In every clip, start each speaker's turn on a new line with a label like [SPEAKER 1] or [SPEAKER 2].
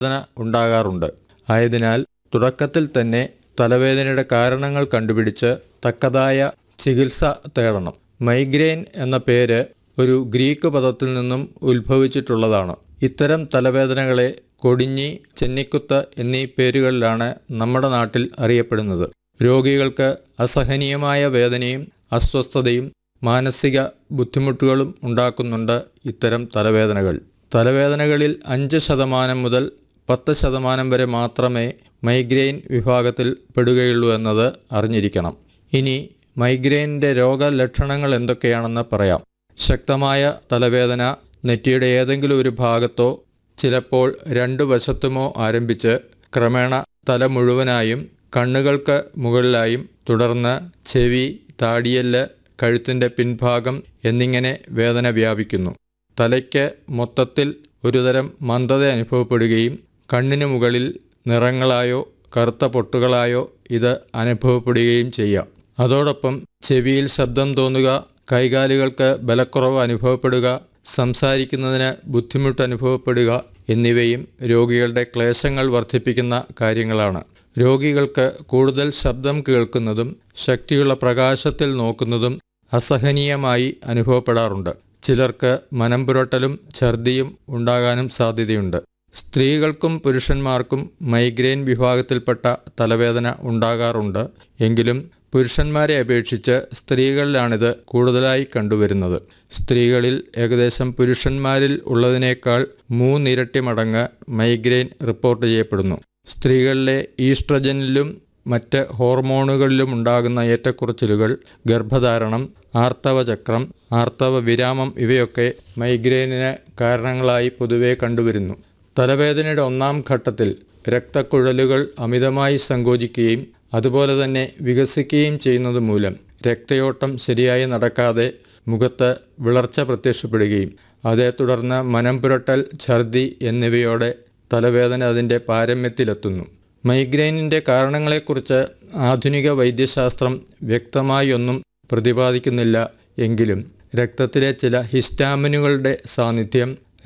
[SPEAKER 1] വേദന ഉണ്ടാകാറുണ്ട് ആയതിനാൽ തുടക്കത്തിൽ തന്നെ തലവേദനയുടെ കാരണങ്ങൾ കണ്ടുപിടിച്ച് തക്കതായ ചികിത്സ തേടണം മൈഗ്രെയിൻ എന്ന പേര് ഒരു ഗ്രീക്ക് പദത്തിൽ നിന്നും ഉത്ഭവിച്ചിട്ടുള്ളതാണ് ഇത്തരം തലവേദനകളെ കൊടിഞ്ഞി ചെന്നിക്കുത്ത് എന്നീ പേരുകളിലാണ് നമ്മുടെ നാട്ടിൽ അറിയപ്പെടുന്നത് രോഗികൾക്ക് അസഹനീയമായ വേദനയും അസ്വസ്ഥതയും മാനസിക ബുദ്ധിമുട്ടുകളും ഉണ്ടാക്കുന്നുണ്ട് ഇത്തരം തലവേദനകൾ തലവേദനകളിൽ അഞ്ച് ശതമാനം മുതൽ പത്ത് ശതമാനം വരെ മാത്രമേ മൈഗ്രെയിൻ വിഭാഗത്തിൽ പെടുകയുള്ളൂ എന്നത് അറിഞ്ഞിരിക്കണം ഇനി മൈഗ്രെയിനിൻ്റെ രോഗലക്ഷണങ്ങൾ എന്തൊക്കെയാണെന്ന് പറയാം ശക്തമായ തലവേദന നെറ്റിയുടെ ഏതെങ്കിലും ഒരു ഭാഗത്തോ ചിലപ്പോൾ രണ്ടു വശത്തുമോ ആരംഭിച്ച് ക്രമേണ തല മുഴുവനായും കണ്ണുകൾക്ക് മുകളിലായും തുടർന്ന് ചെവി താടിയല് കഴുത്തിൻ്റെ പിൻഭാഗം എന്നിങ്ങനെ വേദന വ്യാപിക്കുന്നു തലയ്ക്ക് മൊത്തത്തിൽ ഒരുതരം മന്ദത അനുഭവപ്പെടുകയും കണ്ണിനു മുകളിൽ നിറങ്ങളായോ കറുത്ത പൊട്ടുകളായോ ഇത് അനുഭവപ്പെടുകയും ചെയ്യാം അതോടൊപ്പം ചെവിയിൽ ശബ്ദം തോന്നുക കൈകാലുകൾക്ക് ബലക്കുറവ് അനുഭവപ്പെടുക സംസാരിക്കുന്നതിന് ബുദ്ധിമുട്ട് അനുഭവപ്പെടുക എന്നിവയും രോഗികളുടെ ക്ലേശങ്ങൾ വർദ്ധിപ്പിക്കുന്ന കാര്യങ്ങളാണ് രോഗികൾക്ക് കൂടുതൽ ശബ്ദം കേൾക്കുന്നതും ശക്തിയുള്ള പ്രകാശത്തിൽ നോക്കുന്നതും അസഹനീയമായി അനുഭവപ്പെടാറുണ്ട് ചിലർക്ക് മനംപുരട്ടലും ഛർദിയും ഉണ്ടാകാനും സാധ്യതയുണ്ട് സ്ത്രീകൾക്കും പുരുഷന്മാർക്കും മൈഗ്രെയിൻ വിഭാഗത്തിൽപ്പെട്ട തലവേദന ഉണ്ടാകാറുണ്ട് എങ്കിലും പുരുഷന്മാരെ അപേക്ഷിച്ച് സ്ത്രീകളിലാണിത് കൂടുതലായി കണ്ടുവരുന്നത് സ്ത്രീകളിൽ ഏകദേശം പുരുഷന്മാരിൽ ഉള്ളതിനേക്കാൾ മൂന്നിരട്ടി മടങ്ങ് മൈഗ്രെയിൻ റിപ്പോർട്ട് ചെയ്യപ്പെടുന്നു സ്ത്രീകളിലെ ഈസ്ട്രജനിലും മറ്റ് ഹോർമോണുകളിലും ഉണ്ടാകുന്ന ഏറ്റക്കുറച്ചിലുകൾ ഗർഭധാരണം ആർത്തവചക്രം ആർത്തവ വിരാമം ഇവയൊക്കെ മൈഗ്രെയിനിന് കാരണങ്ങളായി പൊതുവെ കണ്ടുവരുന്നു തലവേദനയുടെ ഒന്നാം ഘട്ടത്തിൽ രക്തക്കുഴലുകൾ അമിതമായി സങ്കോചിക്കുകയും അതുപോലെ തന്നെ വികസിക്കുകയും ചെയ്യുന്നത് മൂലം രക്തയോട്ടം ശരിയായി നടക്കാതെ മുഖത്ത് വിളർച്ച പ്രത്യക്ഷപ്പെടുകയും അതേ തുടർന്ന് മനം പുരട്ടൽ ഛർദി എന്നിവയോടെ തലവേദന അതിൻ്റെ പാരമ്യത്തിലെത്തുന്നു മൈഗ്രെയിനിൻ്റെ കാരണങ്ങളെക്കുറിച്ച് ആധുനിക വൈദ്യശാസ്ത്രം വ്യക്തമായി ഒന്നും പ്രതിപാദിക്കുന്നില്ല എങ്കിലും രക്തത്തിലെ ചില ഹിസ്റ്റാമിനുകളുടെ സാന്നിധ്യം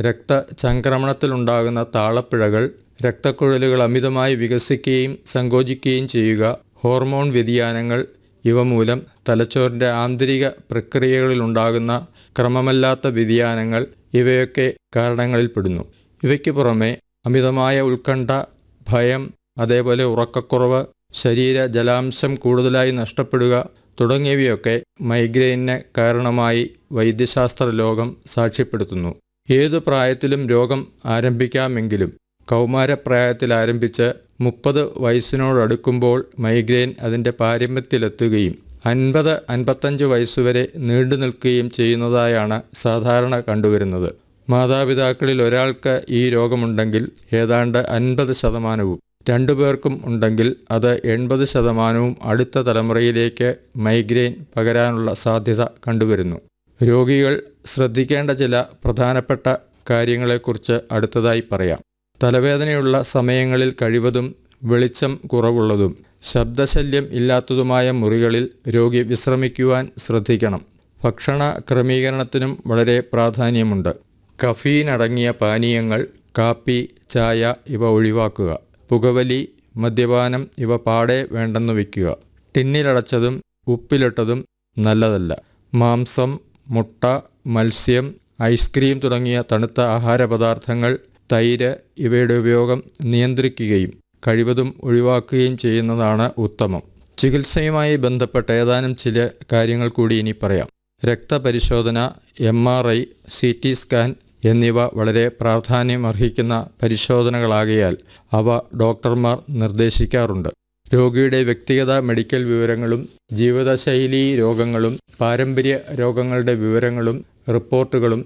[SPEAKER 1] രക്തചംക്രമണത്തിലുണ്ടാകുന്ന താളപ്പിഴകൾ രക്തക്കുഴലുകൾ അമിതമായി വികസിക്കുകയും സങ്കോചിക്കുകയും ചെയ്യുക ഹോർമോൺ വ്യതിയാനങ്ങൾ ഇവ മൂലം തലച്ചോറിൻ്റെ ആന്തരിക പ്രക്രിയകളിലുണ്ടാകുന്ന ക്രമമല്ലാത്ത വ്യതിയാനങ്ങൾ ഇവയൊക്കെ കാരണങ്ങളിൽപ്പെടുന്നു ഇവയ്ക്ക് പുറമെ അമിതമായ ഉത്കണ്ഠ ഭയം അതേപോലെ ഉറക്കക്കുറവ് ശരീര ജലാംശം കൂടുതലായി നഷ്ടപ്പെടുക തുടങ്ങിയവയൊക്കെ മൈഗ്രെയിനിന് കാരണമായി വൈദ്യശാസ്ത്ര ലോകം സാക്ഷ്യപ്പെടുത്തുന്നു ഏതു പ്രായത്തിലും രോഗം ആരംഭിക്കാമെങ്കിലും കൗമാരപ്രായത്തിൽ ആരംഭിച്ച് മുപ്പത് വയസ്സിനോടടുക്കുമ്പോൾ മൈഗ്രെയിൻ അതിൻ്റെ പാരമ്യത്തിലെത്തുകയും അൻപത് അൻപത്തഞ്ച് വയസ്സുവരെ നീണ്ടു നിൽക്കുകയും ചെയ്യുന്നതായാണ് സാധാരണ കണ്ടുവരുന്നത് മാതാപിതാക്കളിൽ ഒരാൾക്ക് ഈ രോഗമുണ്ടെങ്കിൽ ഏതാണ്ട് അൻപത് ശതമാനവും രണ്ടുപേർക്കും ഉണ്ടെങ്കിൽ അത് എൺപത് ശതമാനവും അടുത്ത തലമുറയിലേക്ക് മൈഗ്രെയിൻ പകരാനുള്ള സാധ്യത കണ്ടുവരുന്നു രോഗികൾ ശ്രദ്ധിക്കേണ്ട ചില പ്രധാനപ്പെട്ട കാര്യങ്ങളെക്കുറിച്ച് അടുത്തതായി പറയാം തലവേദനയുള്ള സമയങ്ങളിൽ കഴിവതും വെളിച്ചം കുറവുള്ളതും ശബ്ദശല്യം ഇല്ലാത്തതുമായ മുറികളിൽ രോഗി വിശ്രമിക്കുവാൻ ശ്രദ്ധിക്കണം ഭക്ഷണ ക്രമീകരണത്തിനും വളരെ പ്രാധാന്യമുണ്ട് കഫീൻ അടങ്ങിയ പാനീയങ്ങൾ കാപ്പി ചായ ഇവ ഒഴിവാക്കുക പുകവലി മദ്യപാനം ഇവ പാടെ വേണ്ടെന്ന് വയ്ക്കുക ടിന്നിലടച്ചതും ഉപ്പിലിട്ടതും നല്ലതല്ല മാംസം മുട്ട മത്സ്യം ഐസ്ക്രീം തുടങ്ങിയ തണുത്ത ആഹാരപദാർത്ഥങ്ങൾ തൈര് ഇവയുടെ ഉപയോഗം നിയന്ത്രിക്കുകയും കഴിവതും ഒഴിവാക്കുകയും ചെയ്യുന്നതാണ് ഉത്തമം ചികിത്സയുമായി ബന്ധപ്പെട്ട ഏതാനും ചില കാര്യങ്ങൾ കൂടി ഇനി പറയാം രക്തപരിശോധന M R I C T scan എന്നിവ വളരെ പ്രാധാന്യമർഹിക്കുന്ന പരിശോധനകളാകയാൽ അവ ഡോക്ടർമാർ നിർദ്ദേശിക്കാറുണ്ട് രോഗിയുടെ വ്യക്തിഗത മെഡിക്കൽ വിവരങ്ങളും ജീവിതശൈലീ രോഗങ്ങളും പാരമ്പര്യ രോഗങ്ങളുടെ വിവരങ്ങളും റിപ്പോർട്ടുകളും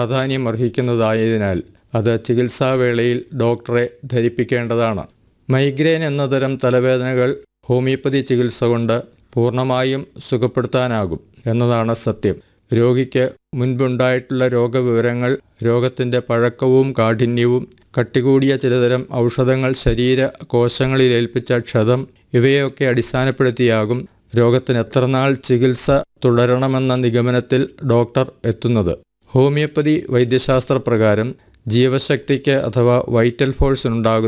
[SPEAKER 1] പ്രാധാന്യമർഹിക്കുന്നതായതിനാൽ അത് ചികിത്സാവേളയിൽ ഡോക്ടറെ ധരിപ്പിക്കേണ്ടതാണ് മൈഗ്രെയിൻ എന്ന തരം തലവേദനകൾ ഹോമിയോപ്പതി ചികിത്സ കൊണ്ട് പൂർണ്ണമായും സുഖപ്പെടുത്താനാകും എന്നതാണ് സത്യം രോഗിക്ക് മുൻപുണ്ടായിട്ടുള്ള രോഗവിവരങ്ങൾ രോഗത്തിൻ്റെ പഴക്കവും കാഠിന്യവും കട്ടികൂടിയ ചിലതരം ഔഷധങ്ങൾ ശരീര കോശങ്ങളിൽ ഏൽപ്പിച്ച ക്ഷതം ഇവയൊക്കെ അടിസ്ഥാനപ്പെടുത്തിയാകും രോഗത്തിന് എത്രനാൾ ചികിത്സ തുടരണമെന്ന നിഗമനത്തിൽ ഡോക്ടർ എത്തുന്നത് ഹോമിയോപ്പതി വൈദ്യശാസ്ത്ര പ്രകാരം ജീവശക്തിക്ക് അഥവാ വൈറ്റൽ ഫോഴ്സിനുണ്ടാകുന്ന